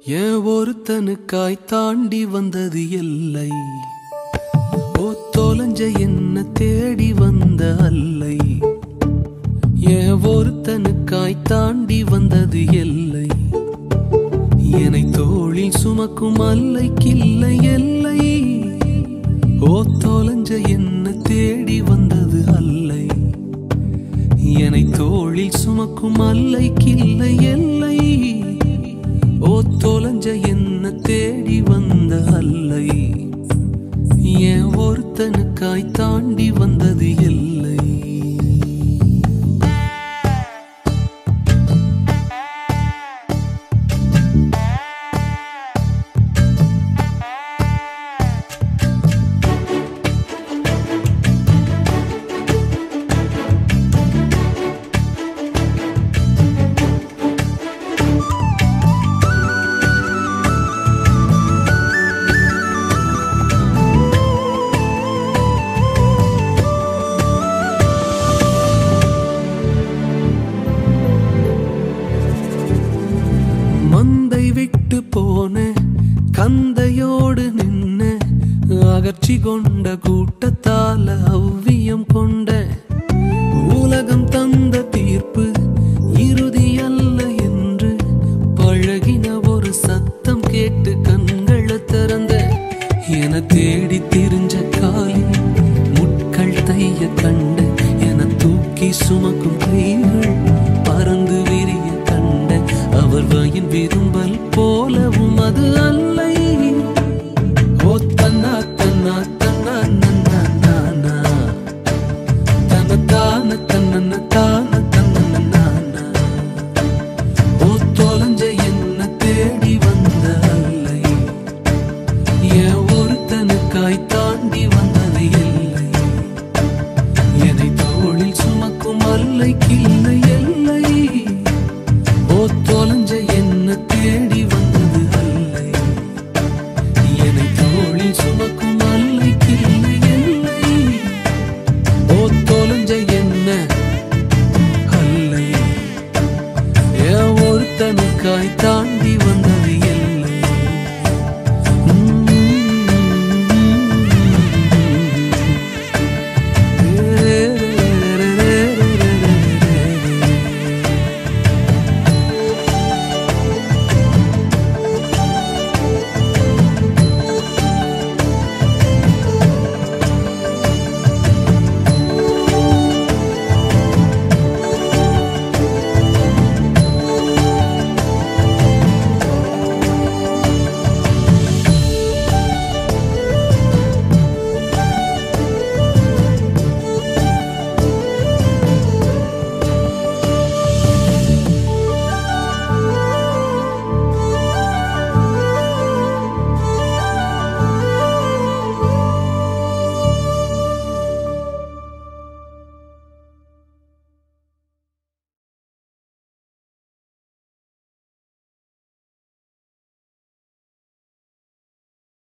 ஏன் ஒருத்தனுக்காய் தாண்டி வந்தது எல்லை ஓ தொலைஞ்ச என்ன தேடி வந்த அல்லை ஏன் ஒருத்தனுக்காய் தாண்டி வந்தது எல்லை என்னை தோளில் சுமக்கும் அல்லைக்கில்லை எல்லை ஓ தொலைஞ்ச என்ன தேடி வந்தது அல்லை என்னை தோளில் சுமக்கும் அல்லைக்கில்லை எல்லை ஓ தொலைஞ்ச என்ன தேடி வந்த அல்லை ஏன் ஒருத்தனுக்காய் தாண்டி வந்தது எல்லை மந்தை விட்டு போன கந்தையோடு நின்ன அகற்றி கொண்ட கூட்டத்தால அவ்வியம் கொண்ட உலகம் தந்த தீர்ப்பு இறுதி அல்ல என்று பழகின ஒரு சத்தம் கேட்டு கண்களை திறந்த என தேடி திரிஞ்ச காலில் முட்கள் தைய கண்ட என தூக்கி சுமக்கும் கைகள் பறந்து விரிய கண்ட அவர் வயின் விரும்பல் போலவும் அது அல்லை ஓ தன்னா தன்னா தன்னா நன்னா நானா தன தான தன்னன தான தன்னன நானா ஓ தொலைஞ்ச என்ன தேடி வந்த அல்லை என் ஒருத்தனுக்காய் தாண்டி வந்தது இல்லை என்னை தோளில் சுமக்கும் அல்லைக்கில்லை